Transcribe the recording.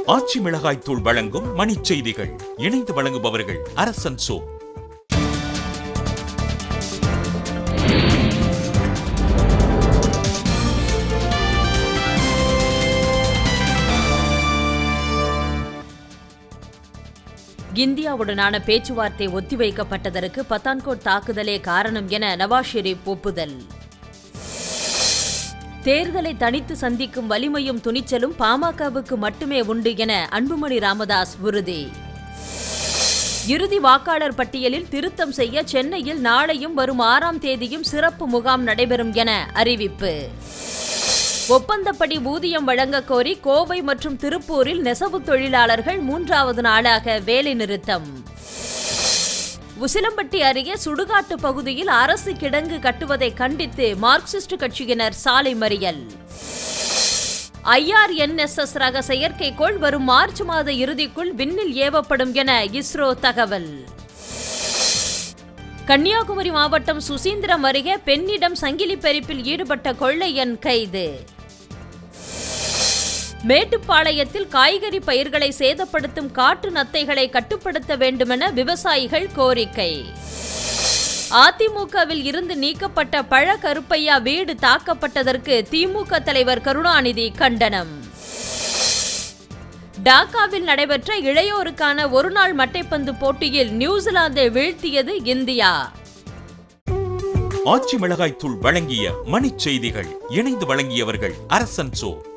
ஆச்சி மிளகாய் தூள் வழங்கும் மணிச் செய்திகள் இணைந்து வழங்குபவர்கள் அரசன் சோ இந்தியாவுடனான பேச்சுவார்த்தை ஒத்திவைக்கப்பட்டதற்கு பத்தான்கோட் தாக்குதலே காரணம் என நவாஸ் ஷெரீப் ஒப்புதல் தேர்தலை தனித்து சந்திக்கும் வலிமையும் துணிச்சலும் பாமகவுக்கு மட்டுமே உண்டு என அன்புமணி ராமதாஸ் உறுதி இறுதி வாக்காளர் பட்டியலில் திருத்தம் செய்ய சென்னையில் நாளையும் வரும் ஆறாம் தேதியும் சிறப்பு முகாம் நடைபெறும் என அறிவிப்பு ஒப்பந்தப்படி ஊதியம் வழங்கக் கோரி கோவை மற்றும் திருப்பூரில் நெசவு தொழிலாளர்கள் மூன்றாவது நாளாக வேலைநிறுத்தம் உசிலம்பட்டி அருகே சுடுகாட்டு பகுதியில் அரசு கிடங்கு கட்டுவதை கண்டித்து மார்க்சிஸ்ட் கட்சியினர் சாலை மறியல் ஐஆர்என்எஸ்எஸ் ரக செயற்கைக்கோள் வரும் மார்ச் மாத இறுதிக்குள் விண்ணில் ஏவப்படும் என இஸ்ரோ தகவல் கன்னியாகுமரி மாவட்டம் சுசீந்திரம் அருகே பெண்ணிடம் சங்கிலி பறிப்பில் ஈடுபட்ட கொள்ளையன் கைது மேட்டுப்பாளையத்தில் காய்கறி பயிர்களை சேதப்படுத்தும் காட்டு நத்தைகளை கட்டுப்படுத்த வேண்டுமென விவசாயிகள் கோரிக்கை அதிமுகவில் இருந்து நீக்கப்பட்ட பழ கருப்பையா வீடு தாக்கப்பட்டதற்கு திமுக தலைவர் கருணாநிதி கண்டனம் டாக்காவில் நடைபெற்ற இளையோருக்கான ஒருநாள் மட்டைப்பந்து போட்டியில் நியூசிலாந்தை வீழ்த்தியது இந்தியா ஆச்சி மிளகாய் தூள் வழங்கிய மணிச் செய்திகள் இணைந்து வழங்கியவர்கள் அரசன் சோ